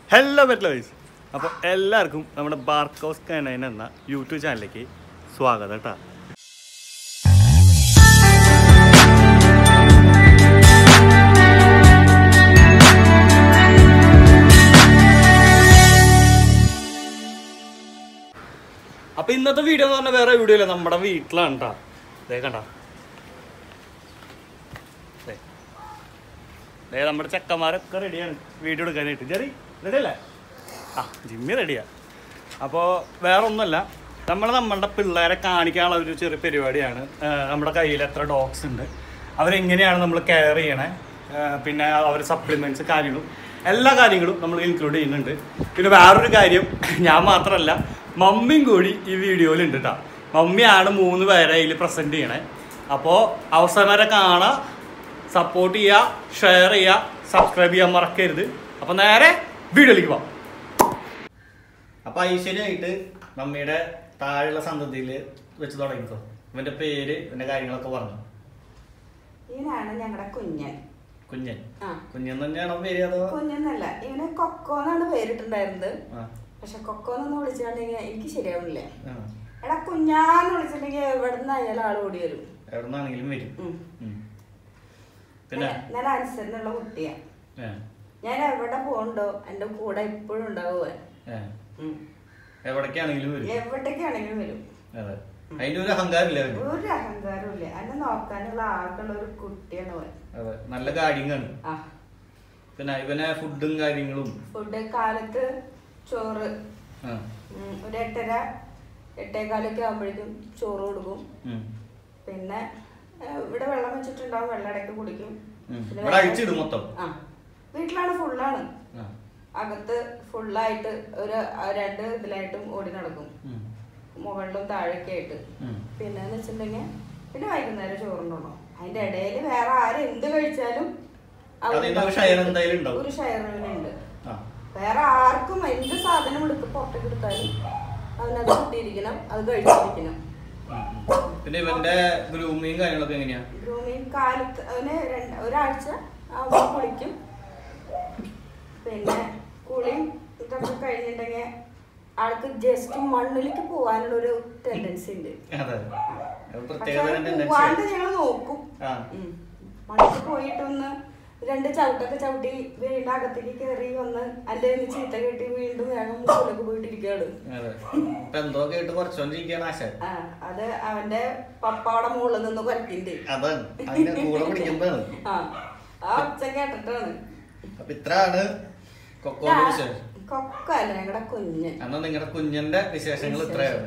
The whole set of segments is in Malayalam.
ഹലോ ബെറ്റ്ലോയ്സ് അപ്പോൾ എല്ലാവർക്കും നമ്മുടെ ബാർക്കോസ് കനൈൻ എന്ന യൂട്യൂബ് ചാനലിലേക്ക് സ്വാഗതം കേട്ടോ അപ്പൊ ഇന്നത്തെ വീഡിയോ എന്ന് പറഞ്ഞാൽ വേറെ വീഡിയോ ഇല്ല നമ്മുടെ വീട്ടിലാണ് കേട്ടോ ദേ കണ്ട ദേ നമ്മുടെ ചെക്കന്മാരൊക്കെ റെഡിയാണ് വീഡിയോ എടുക്കാനായിട്ട് ജെറി റെഡി അല്ലേ ആ ജിമ്മി റെഡിയാ അപ്പോൾ വേറെ ഒന്നുമല്ല നമ്മൾ നമ്മളുടെ പിള്ളേരെ കാണിക്കാനുള്ള ഒരു ചെറിയ പരിപാടിയാണ് ആ, നമ്മുടെ കയ്യിൽ എത്ര ഡോഗ്സ് ഉണ്ട് അവരെങ്ങനെയാണ് നമ്മൾ കെയർ ചെയ്യണേ ആ, പിന്നെ അവർ സപ്ലിമെൻറ്റ്സ് കാര്യങ്ങളും എല്ലാ കാര്യങ്ങളും നമ്മൾ ഇൻക്ലൂഡ് ചെയ്യുന്നുണ്ട് പിന്നെ വേറൊരു കാര്യം ഞാൻ മാത്രമല്ല മമ്മിയും കൂടി ഈ വീഡിയോയിലുണ്ട് കേട്ടോ മമ്മിയാണ് മൂന്ന് പേരെ ഇതിൽ പ്രസൻറ്റ് ചെയ്യണേ അപ്പോൾ അവസാനം വരെ കാണാം സപ്പോർട്ട് ചെയ്യുക ഷെയർ ചെയ്യുക സബ്സ്ക്രൈബ് ചെയ്യാൻ മറക്കരുത് അപ്പോൾ നേരെ വീഡിയോയിലേക്ക് പോവാം അപ്പൊ ഐശ്വര്യമായിട്ട് മമ്മിയുടെ താഴെയുള്ള സന്തതിയിൽ വെച്ച് തുടങ്ങിക്കോ ഇവന്റെ പേര് ഇവന്റെ കാര്യങ്ങളൊക്കെ പറഞ്ഞു ഇവനാണ് ഞങ്ങളുടെ കുഞ്ഞൻ കുഞ്ഞൻ ആ കുഞ്ഞൻ തന്നെയാണോ പേര് അതോ കുഞ്ഞെന്നല്ല ഇവന് കൊക്കോ എന്നാണ് പേരിട്ടുണ്ടായിരുന്നത് ആ, പക്ഷെ കൊക്കോ എന്നൊന്നും വിളിച്ചിട്ടുണ്ടെങ്കിൽ എനിക്ക് ശരിയാവില്ല ആ. എടാ കുഞ്ഞാന്ന് വിളിച്ചിട്ടുണ്ടെങ്കിൽ എവിടെ നിന്ന് അയാൾ ആൾ ഓടി വരും എവിടുന്നാണെങ്കിലും വരും ഉം. ഉം. പിന്നെ ഞാൻ- ഞാൻ അനുസരണുള്ള കുട്ടിയാ ഏ, ഞാൻ എവിടെ പോകണ്ടോ എന്റെ കൂടെ എപ്പോഴും ഉണ്ടാവുക ഏ. എവിടേക്കാണെങ്കിലും വരും എവിടേക്കാണെങ്കിലും വരും അതെ അതിന്റെ ഒരു അഹങ്കാരമില്ല അവന് ഒരു അഹങ്കാരവും ഇല്ല എന്നെ നോക്കാനുള്ള ആൾക്കുള്ള ഒരു കുട്ടിയാണ് അവൻ അതെ നല്ല കാര്യങ്ങളാണ് ആ പിന്നെ ഇവനെ ഫുഡും കാര്യങ്ങളും ഫുഡ് കാലത്ത് ചോറ് ആ, ഉം, ഒരു എട്ടര എട്ടേകാലൊക്കെ ആകുമ്പോഴേക്കും ചോറ് കൊടുക്കും ഉം, പിന്നെ ആ, ഇവിടെ വെള്ളം വെച്ചിട്ടുണ്ടാവും വെള്ളം ഇടയ്ക്ക് കുടിക്കും ഉം. പിന്നെ ഇവിടെ അഴിച്ചിടും മൊത്തം ആ വീട്ടിലാണ് ഫുള്ളാണ് ആ, അകത്ത് ഫുള്ളായിട്ട് ഒരു ആ, രണ്ട് ഇതിലായിട്ടും ഓടി നടക്കും ഉം, മുകളിലും താഴേക്ക് ആയിട്ട് ഉം. പിന്നെ എന്ന് വെച്ചിട്ടുണ്ടെങ്കിൽ പിന്നെ വൈകുന്നേരം ചോറുണ്ടോ അതിന്റെ ഇടയിൽ വേറെ ആര് എന്ത് കഴിച്ചാലും അതിന് ഒരു share എന്തായാലും ഉണ്ടാവും. ഒരു ഷെയറിനുണ്ട് ആ, വേറെ ആർക്കും എന്ത് സാധനം എടുത്ത് പുറത്തേക്ക് എടുത്താലും അവനത് കിട്ടിയിരിക്കണം അത് കഴിച്ചിരിക്കണം ഉം, ഉം. പിന്നെ ഇവന്റെ ഗ്രൂമിങ് കാര്യങ്ങളൊക്കെ എങ്ങനെയാ ഗ്രൂമിങ് കാലത്ത് അവന് രണ്ട് ഒരാഴ്ച ആവുമ്പോൾ കുളിക്കും പിന്നെ കുളിയും ഇതൊക്കെ കഴിഞ്ഞിട്ടുണ്ടെങ്കിൽ ആൾക്ക് ജസ്റ്റ് മണ്ണിലേക്ക് പോകാനുള്ള ഒരു ടെൻഡൻസി ഉണ്ട് അതെ അത് പക്ഷെ പ്രത്യേകത അത് തന്നെ പോവാണ്ട് tendency ഞങ്ങൾ നോക്കും ആ. ഉം. മണ്ണിൽ പോയിട്ടൊന്ന് രണ്ട് ചവിട്ടൊക്കെ ചവിട്ടി വീണ്ടും അകത്തേക്ക് കയറി വന്ന് അല്ലെ ഒന്ന് ചീത്ത കെട്ടി വീണ്ടും വേഗം മുകളിലേക്ക് പോയിട്ടിരിക്കുകയാണ് ആണ്. അതെ ഇപ്പൊ എന്തോ കേട്ട് കുറച്ചോണ്ടിരിക്കുകയാണ് ആശ ആ അത് അവന്റെ പപ്പാടെ മുകളിൽ നിന്ന് കുറയ്ക്കുന്നുണ്ട് അതാണ് അതിനെ കൂടെ പിടിക്കുന്നതാണ് ആ ആ ഒച്ച കേട്ടിട്ടാണ് അപ്പൊ ഇത്രയാണ് കൊക്കോന്റെ വിശേഷം കൊക്കല്ല ഞങ്ങളുടെ കുഞ്ഞ് എന്നാ നിങ്ങളുടെ കുഞ്ഞിന്റെ വിശേഷങ്ങൾ ഇത്രയാണ്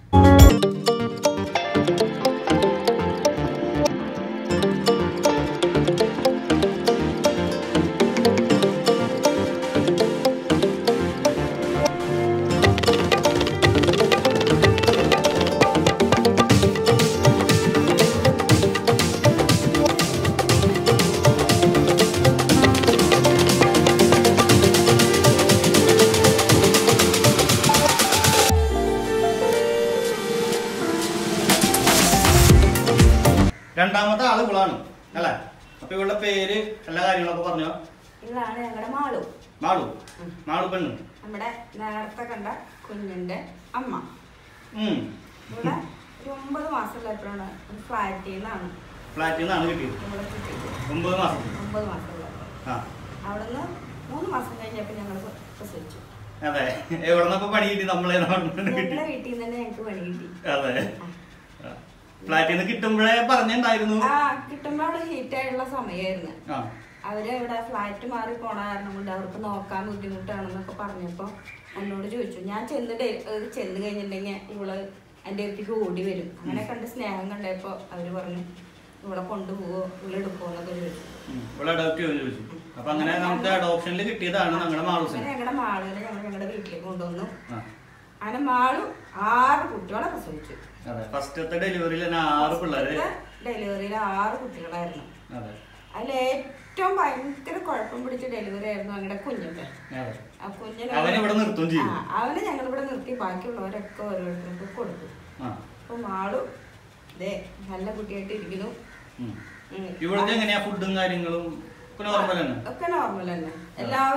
രണ്ടാമത്തെ ആള് ഇവളാണ് അല്ലേ അപ്പൊ ഇവളുടെ പേര് എല്ലാ കാര്യങ്ങളൊക്കെ പറഞ്ഞോ ഇതാണ് ഞങ്ങളുടെ മാളു മാളു മാളു പെണ്ണ് നമ്മുടെ നേരത്തെ കണ്ട കുഞ്ഞിന്റെ അമ്മ ഉം ഇവിടെ ഒരു ഒമ്പത് മാസമുള്ളപ്പോഴാണ് ഒരു ഫ്ലാറ്റിൽ നിന്നാണ് ഫ്ലാറ്റിൽ നിന്നാണ് കിട്ടിയത് ഇവിടെ കിട്ടിയത് ഒമ്പത് മാസം ഒമ്പത് മാസമുള്ളപ്പോൾ ആ അവിടുന്ന് മൂന്ന് മാസം കഴിഞ്ഞപ്പോൾ ഞങ്ങൾ പ്രസവിച്ചു അതെ എവിടെന്നപ്പോ പണി കിട്ടി നമ്മളെ നാട്ടിൽ നിന്ന് കിട്ടി ഞങ്ങളുടെ വീട്ടിൽ നിന്ന് തന്നെ ഞങ്ങൾക്ക് പണി കിട്ടി അതെ ഫ്ലാറ്റിൽ നിന്ന് കിട്ടുമ്പോഴേ പറഞ്ഞിട്ടുണ്ടായിരുന്നു ആ കിട്ടുമ്പോൾ അവിടെ ഹീറ്റ് ആയിട്ടുള്ള സമയമായിരുന്നു ആ അവര് ഇവിടെ ഫ്ലാറ്റ് മാറി പോണ കാരണം കൊണ്ട് അവർക്ക് നോക്കാൻ ബുദ്ധിമുട്ടാണെന്നൊക്കെ പറഞ്ഞപ്പോ എന്നോട് ചോദിച്ചു ഞാൻ ചെന്ന് ഡെ- ഏർ ചെന്ന് കഴിഞ്ഞിട്ടുണ്ടെങ്കിൽ ഇവള് എൻ്റെ അടുത്തേക്ക് ഓടി വരും അങ്ങനെ കണ്ട് സ്നേഹം കണ്ടപ്പോ അവര് പറഞ്ഞു ഇവളെ കൊണ്ടുപോവോ ഇവളെ എടുക്കുമോ എന്നൊക്കെ ചോദിച്ചു ഉം. ഇവിടെ അഡോപ്റ്റ് ചെയ്യുമെന്ന് ചോദിച്ചു അപ്പൊ അങ്ങനെ നമുക്ക് അഡോപ്ഷനിൽ കിട്ടിയതാണ് ഞങ്ങളുടെ മാളൂസിന് അങ്ങനെ ഞങ്ങളുടെ മാളുകളെ ഞങ്ങൾ ഞങ്ങളുടെ വീട്ടിലേക്ക് കൊണ്ടുവന്നു ആ അങ്ങനെ മാളു ആറ് കുട്ടികളെ പ്രസവിച്ചു അതെ ഫസ്റ്റത്തെ ഡെലിവറിയിൽ തന്നെ ആറ് പിള്ളേര് ഡെലിവറിയിൽ ആറ് കുട്ടികളായിരുന്നു അതെ അതിൽ ഏറ്റവും ഭയങ്കര കുഴപ്പം പിടിച്ച ഡെലിവറി ആയിരുന്നു ഞങ്ങളുടെ കുഞ്ഞിന്റെ അതെ ആ കുഞ്ഞിനെ അവനെ ഇവിടെ നിർത്തുകയും ചെയ്തു. ആ, അവനെ ഞങ്ങൾ ഇവിടെ നിർത്തി ബാക്കിയുള്ളവരൊക്കെ ഓരോരുത്തർക്ക് കൊടുത്തു ആ അപ്പൊ മാളു ദേ നല്ല കുട്ടിയായിട്ട് ഇരിക്കുന്നു ഉം. ഉം. ഇവിടുത്തെ എങ്ങനെയാ ഫുഡും കാര്യങ്ങളും നോർമൽ തന്നെ ഒക്കെ നോർമൽ തന്നെ എല്ലാവരും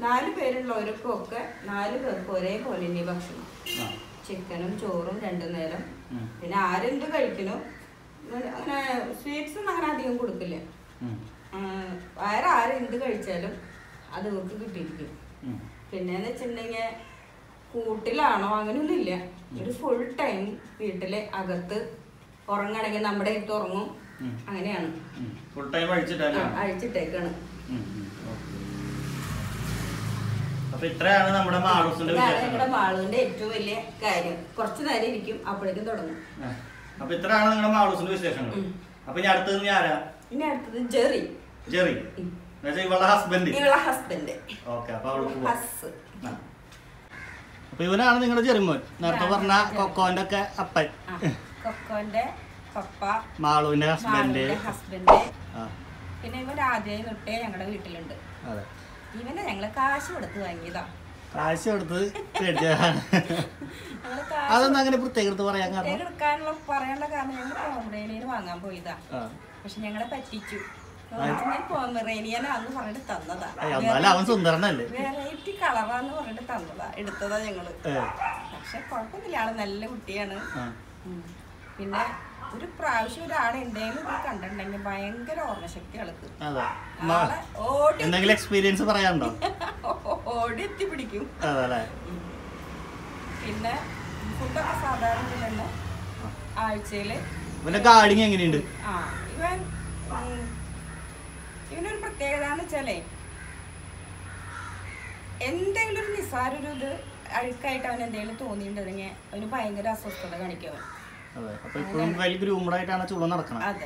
നാല് പേരുള്ളവർക്കും ഒക്കെ നാല് പേർക്ക് ഒരേപോലെ തന്നെ ഭക്ഷണം ആ. ചിക്കനും ചോറും രണ്ടു നേരം ഉം. പിന്നെ ആരെന്ത് കഴിക്കണോ അങ്ങനെ സ്വീറ്റ്സ് ഒന്നും അങ്ങനെ അധികം കൊടുക്കില്ല ഉം. ആ, വേറെ ആരെന്ത് കഴിച്ചാലും അത് ഇവർക്ക് കിട്ടിയിരിക്കും ഉം. പിന്നെന്ന് വെച്ചിട്ടുണ്ടെങ്കിൽ കൂട്ടിലാണോ അങ്ങനെയൊന്നും ഇല്ല ഒരു ഫുൾ ടൈം വീട്ടിലെ അകത്ത് ഉറങ്ങണമെങ്കിൽ നമ്മുടെ അടുത്ത് ഉറങ്ങും ഉം. അങ്ങനെയാണ് ഉം. ഫുൾ ടൈം അഴിച്ചിട്ടല്ലേ ആ, അഴിച്ചിട്ടേക്കാണ് ഉം. ഉം. ഓക്കേ. അപ്പൊ ഇത്രയാണ് നമ്മുടെ മാളൂസിന്റെ ഇതാണ് വിശേഷങ്ങൾ ഞങ്ങളുടെ മാളുവിന്റെ ഏറ്റവും വലിയ കാര്യം കുറച്ചു നേരം ഇരിക്കും അപ്പോഴേക്കും തുടങ്ങും ആ. അപ്പൊ ഇത്രയാണ് നിങ്ങളുടെ മാളൂസിന്റെ വിശേഷങ്ങൾ ഉം. അപ്പൊ ഇനി അടുത്തത് നീ ആരാ ഇനി അടുത്തത് ജെറി ജെറി ഉം. എന്നുവെച്ചാൽ ഇവളുടെ ഹസ്ബൻഡ് ഇവളെ ഹസ്ബൻഡ് ഓക്കെ അപ്പൊ അവൾക്ക് പോവാം ഹസ് ആ. അപ്പൊ ഇവനാണ് നിങ്ങളുടെ ചെറുമോൻ നേരത്തെ പറഞ്ഞ കൊക്കോന്റെ ഒക്കെ അപ്പൻ ആ, കൊക്കോന്റെ പപ്പ മാളുവിന്റെ ഹസ്ബൻഡ് ഹസ്ബൻഡ് ആ പിന്നെ ഇവൻ ആദ്യമായി തൊട്ടേ ഞങ്ങളുടെ വീട്ടിലുണ്ട് അതെ ഇവനെ ഞങ്ങള് കാശ് കൊടുത്ത് വാങ്ങിയതാ കാശ് കൊടുത്ത് മേടിച്ചതാണ് ഞങ്ങള് കാശ് അതൊന്നും അങ്ങനെ പ്രത്യേകം എടുത്ത് പറയാൻ കാരണം പ്രത്യേകം എടുക്കാനുള്ള പറയാനുള്ള കാരണം ഞങ്ങൾ പോമറേനിയന് വാങ്ങാൻ പോയതാ ആ. പക്ഷെ ഞങ്ങളെ പറ്റിച്ചു പോമറേനിയനാന്ന് പറഞ്ഞിട്ട് തന്നതാ അയ്യ, എന്നാലും അവൻ സുന്ദരനല്ലേ വെറൈറ്റി കളറാന്ന് പറഞ്ഞിട്ട് തന്നതാ എടുത്തതാ ഞങ്ങള് ഏ. പക്ഷെ കുഴപ്പമൊന്നുമില്ല ആള് നല്ല കുട്ടിയാണ് ആ. ഉം. പിന്നെ ഒരു പ്രാവശ്യം ഒരാളെ എന്തെങ്കിലും ഇത് കണ്ടിട്ടുണ്ടെങ്കിൽ ഭയങ്കര ഓർമ്മശക്തി ആൾക്ക് അതെ ആളെ ഓടി എന്തെങ്കിലും എക്സ്പീരിയൻസ് പറയാനുണ്ടോ ഓടി എത്തി പിടിക്കും അതെ അല്ലേ പിന്നെ ഫുഡൊക്കെ സാധാരണ തന്നെ ആഴ്ചയില് ഇവന്റെ ഗാർഡിങ് എങ്ങനെയുണ്ട് ആ ഇവൻ ഉം, ഇവനൊരു പ്രത്യേകത എന്ന് വെച്ചാലേ എന്തെങ്കിലും ഒരു നിസ്സാര ഒരു ഇത് അഴുക്കായിട്ട് അവൻ എന്തെങ്കിലും തോന്നിയിട്ടുണ്ടെങ്കിൽ അവന് ഭയങ്കര അസ്വസ്ഥത കാണിക്കും അവൻ അതെ അപ്പൊ ഇപ്പോഴും വലിയ ഗ്രൂമഡ് ആയിട്ടാണ് ചുള നടക്കണം അതെ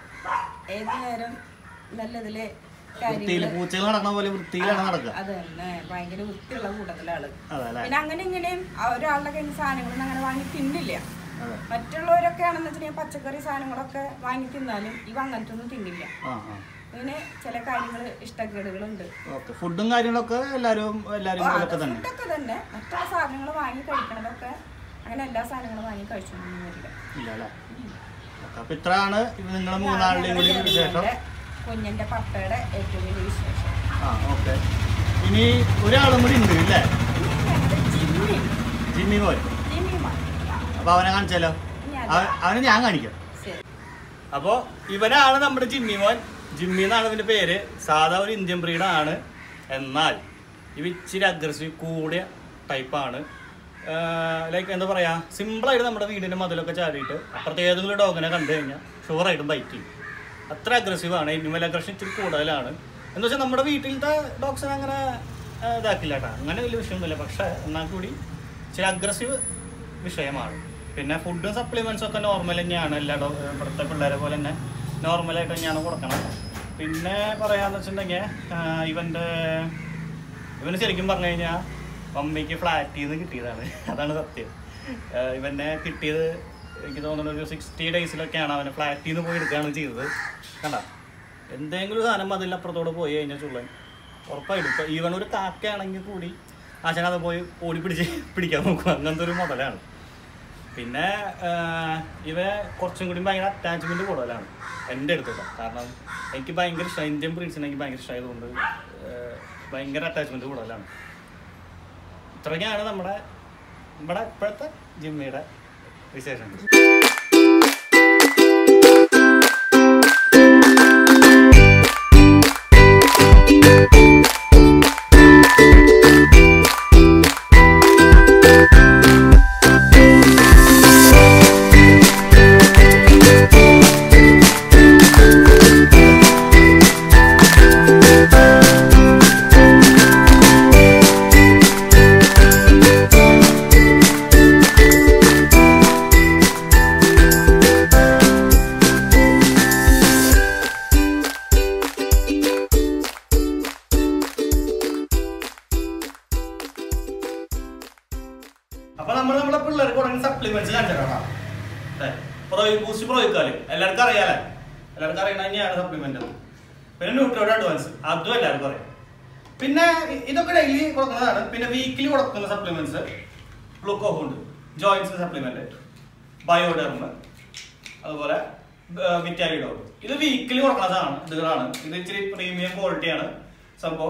ഏത് നേരം നല്ലതില് വൃത്തിയിൽ കാര്യങ്ങള് പൂച്ചകൾ നടക്കണ പോലെ വൃത്തിയിലാണ് നടക്കുക അത് തന്നെ ഭയങ്കര വൃത്തിയുള്ള കൂട്ടത്തിലാള് അതെ അല്ലേ പിന്നെ അങ്ങനെ ഇങ്ങനെയും ആ ഒരാളുടെ കയ്യിൽ നിന്ന് സാധനങ്ങളൊന്നും അങ്ങനെ വാങ്ങി തിന്നില്ല അതെ മറ്റുള്ളവരൊക്കെ ആണെന്ന് വെച്ചിട്ടുണ്ടെങ്കിൽ പച്ചക്കറി സാധനങ്ങളൊക്കെ വാങ്ങി തിന്നാലും ഇവ അങ്ങനത്തെ ഒന്നും തിന്നില്ല ആ ആ ഇവന് ചില കാര്യങ്ങൾ ഇഷ്ടക്കേടുകളുണ്ട് ഓക്കെ ഫുഡും കാര്യങ്ങളൊക്കെ എല്ലാരും എല്ലാരും പോലൊക്കെ തന്നെ ഫുഡൊക്കെ തന്നെ മറ്റുള്ള സാധനങ്ങൾ വാങ്ങി കഴിക്കണതൊക്കെ അങ്ങനെ എല്ലാ സാധനങ്ങളും വാങ്ങി കഴിച്ചൊന്നും വരില്ല ഇല്ല അല്ലേ ഓക്കെ അപ്പൊ ഇത്രയാണ് നിങ്ങളെ മൂന്നാളുടെയും കൂടി വിശേഷം കുഞ്ഞിന്റെ പപ്പയുടെ ഏറ്റവും വലിയ വിശേഷം ആ ഓക്കെ ഇനി ഒരാളും കൂടി ഉണ്ട് ഇല്ലേ ഇനി ഞങ്ങളുടെ ജിമ്മി ജിമ്മി പോയി ജിമ്മി മാറി അപ്പൊ അവനെ കാണിച്ചാലോ ഇനി അത് അവ- അവനെ ഞാൻ കാണിക്കാം ശരി അപ്പോ ഇവനാണ് നമ്മുടെ ജിമ്മി മോൻ ജിമ്മി എന്നാണ് ഇവന്റെ പേര് സാധാ ഒരു ഇന്ത്യൻ ബ്രീഡാണ് എന്നാൽ ഇവ ഇച്ചിരി അഗ്രസീവ് കൂടിയ ടൈപ്പാണ് ലൈക്ക് എന്താ പറയാ സിമ്പിളായിട്ട് നമ്മുടെ വീടിന്റെ മതിലൊക്കെ ചാടിയിട്ട് അപ്പുറത്തെ ഏതെങ്കിലും ഡോഗിനെ കണ്ടു കഴിഞ്ഞാൽ ഷുവറായിട്ടും ബൈറ്റ് ചെയ്യും അത്ര അഗ്രസീവാണ് ഇനിമൽ അഗ്രഷൻ ഇച്ചിരി കൂടുതലാണ് എന്ന് വെച്ചാൽ നമ്മുടെ വീട്ടിലത്തെ ഡോഗ്സിനെ അങ്ങനെ ആ, ഇതാക്കില്ല കേട്ടോ അങ്ങനെ വലിയ വിഷയമൊന്നുമില്ല പക്ഷേ എന്നാൽ കൂടി ഇച്ചിരി അഗ്രസീവ് വിഷയമാണ് പിന്നെ ഫുഡും സപ്ലിമെന്റ്സും ഒക്കെ നോർമൽ തന്നെയാണ് എല്ലാ ഡോ ഇവിടുത്തെ പിള്ളേരെ പോലെ തന്നെ നോർമലായിട്ട് തന്നെയാണ് കൊടുക്കണം പിന്നെ പറയാന്ന് വെച്ചിട്ടുണ്ടെങ്കിൽ ഇവൻ്റെ ഇവന് ശരിക്കും പറഞ്ഞു കഴിഞ്ഞാൽ മമ്മിക്ക് ഫ്ലാറ്റിൽ നിന്ന് കിട്ടിയതാണ് അതാണ് സത്യം ആ, ഇവനെ കിട്ടിയത് എനിക്ക് തോന്നുന്നു ഒരു സിക്സ്റ്റി ഡേയ്സിലൊക്കെയാണ് അവനെ ഫ്ലാറ്റിൽ നിന്ന് പോയി എടുക്കുകയാണ് ചെയ്തത് കണ്ട എന്തെങ്കിലും ഒരു സാധനം അതിലപ്പുറത്തോട് പോയി കഴിഞ്ഞാൽ ചുള്ളൻ ഉറപ്പായിട്ടും ഇപ്പം ഈവൺ ഒരു കാക്കയാണെങ്കിൽ കൂടി ആശാൻ അത് പോയി ഓടി പിടിച്ച് പിടിക്കാൻ നോക്കും അങ്ങനത്തെ ഒരു മോഡലാണ് പിന്നെ ആഹ്, ഇവ കുറച്ചും കൂടി ഭയങ്കര അറ്റാച്ച്മെന്റ് കൂടുതലാണ് എൻ്റെ അടുത്തുള്ള കാരണം എനിക്ക് ഭയങ്കര ഇഷ്ടം ഇന്ത്യൻ ബ്രീഡ്സിനെ എനിക്ക് ഭയങ്കര ഇഷ്ടമായതുകൊണ്ട് ആഹ്, ഭയങ്കര അറ്റാച്ച്മെന്റ് കൂടുതലാണ് ഇത്രയൊക്കെയാണ് നമ്മുടെ നമ്മുടെ ഇപ്പോഴത്തെ ജിമ്മിയുടെ വിശേഷങ്ങൾ അപ്പൊ നമ്മൾ നമ്മുടെ പിള്ളേർക്ക് തുടങ്ങി സപ്ലിമെന്റ്സ് കാണിച്ചിട്ടാ പ്രോയി ബൂസ്റ്റ് പ്രോയിക്കാല് എല്ലാവർക്കും അറിയാലേ എല്ലാവർക്കും അറിയണ തന്നെയാണ് സപ്ലിമെന്റ് പിന്നെ ന്യൂട്രോഡ് അഡ്വാൻസ് അതും എല്ലാവർക്കും അറിയാം പിന്നെ ഇ- ഇതൊക്കെ ഡെയിലി കൊടുക്കുന്നതാണ് പിന്നെ വീക്കിലി കൊടുക്കുന്ന സപ്ലിമെന്റ്സ് ഗ്ലൂക്കോഫ് ഉണ്ട് ജോയിൻസ് സപ്ലിമെന്റ് ബയോഡെർമ് അതുപോലെ വിറ്റാലിഡോ ഇത് വീക്കിലി കൊടുക്കുന്നതാണ് ഇതുകളാണ് ഇത് ഇച്ചിരി പ്രീമിയം ക്വാളിറ്റിയാണ് സംഭവം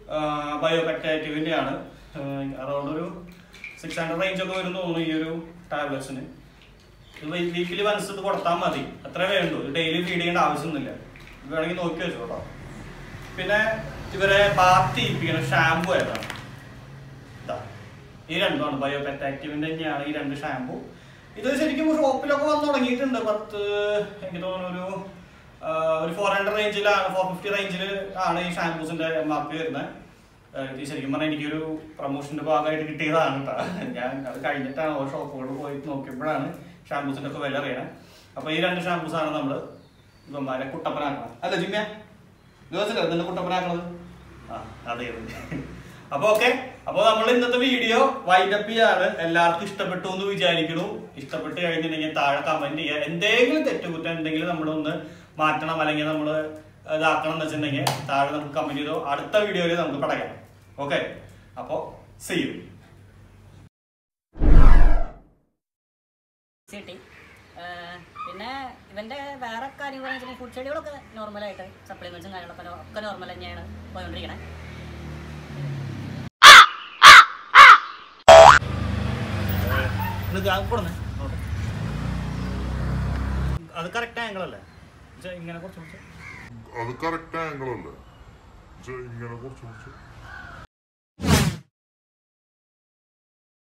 ബയോപെക്ടേറ്റീവിൻ്റെ ആണ് അറൗണ്ട് ഒരു സിക്സ് ഹൺഡ്രഡ് റേഞ്ച് ഒക്കെ വരും തോന്നുന്നു ഈ ഒരു ടാബ്ലറ്റ്സിന് ഇത് വീക്കിലി വൺസ് ഇത് കൊടുത്താൽ മതി അത്ര വേണ്ടു ഡെയിലി ഫീഡ് ചെയ്യേണ്ട ആവശ്യമൊന്നുമില്ല ഇത് വേണമെങ്കിൽ നോക്കി വെച്ചോ കേട്ടോ പിന്നെ ഇവരെ ബാത്ത് ചെയ്യിപ്പിക്കുന്ന ഷാമ്പു ഏതാണ് ഇതാ ഈ രണ്ടുമാണ് ബയോപെറ്റ് ആക്റ്റീവിന്റെ തന്നെയാണ് ഈ രണ്ട് ഷാമ്പു ഇത് ശരിക്കും ഷോപ്പിലൊക്കെ വന്ന് തുടങ്ങിയിട്ടുണ്ട് പത്ത് എനിക്ക് തോന്നുന്നു ഒരു ആ, ഒരു ഫോർ ഹൺഡ്രഡ് റേഞ്ചിലാണ് ഫോർ ഫിഫ്റ്റി റേഞ്ചിൽ ആണ് ഈ ഷാമ്പൂസിന്റെ എം ആർ പി വരുന്നത് ആ, ഇത് ശരിക്കും പറഞ്ഞാൽ എനിക്കൊരു പ്രൊമോഷന്റെ ഭാഗമായിട്ട് കിട്ടിയതാണ് കേട്ടോ ഞാൻ അത് കഴിഞ്ഞിട്ടാണ് ഓരോ ഷോപ്പുകളിൽ പോയി നോക്കിയപ്പോഴാണ് ഷാമ്പൂസിന്റെ ഒക്കെ വില അറിയണത് അപ്പൊ ഈ രണ്ട് ഷാമ്പൂസാണ് നമ്മൾ ഇവന്മാരെ കുട്ടപ്പനാക്കണം അല്ല ജിമ്മിയ ദിവസമല്ലേ നിന്നെ കുട്ടപ്പനാക്കണത് ആ അതെ അതെ അപ്പൊ ഓക്കെ അപ്പൊ നമ്മൾ ഇന്നത്തെ വീഡിയോ വൈൻഡപ്പ് ചെയ്യാണ് എല്ലാവർക്കും ഇഷ്ടപ്പെട്ടു എന്ന് വിചാരിക്കുന്നു ഇഷ്ടപ്പെട്ട് കഴിഞ്ഞിട്ടുണ്ടെങ്കിൽ താഴെ കമന്റ് ചെയ്യുക എന്തെങ്കിലും തെറ്റുകുറ്റം എന്തെങ്കിലും നമ്മളൊന്ന് മാറ്റണം അല്ലെങ്കിൽ നമ്മൾ ഇതാക്കണം എന്ന് വെച്ചിട്ടുണ്ടെങ്കിൽ താഴെ നമുക്ക് കമന്റ് ചെയ്തോ അടുത്ത വീഡിയോയിൽ നമുക്ക് പടയാം ഓക്കെ അപ്പോ സി യു കിട്ടി ഏഹ് പിന്നെ ഇവന്റെ വേറെ കാര്യങ്ങൾ വെച്ചാൽ ഫുഡ് ഷെഡ്യൂളൊക്കെ നോർമലായിട്ട് സപ്ലിമെന്റ്സും കാര്യങ്ങളൊക്കെ നോ- ഒക്കെ നോർമൽ തന്നെയാണ് പോയിക്കൊണ്ടിരിക്കണേ അത് കറക്റ്റ് ആംഗിൾ അല്ലേ ഇങ്ങനെ കുറച്ച് കുറച്ച് അത് കറക്റ്റ് ആംഗിൾ അല്ലേ ഇങ്ങനെ കുറച്ച് കുറച്ച്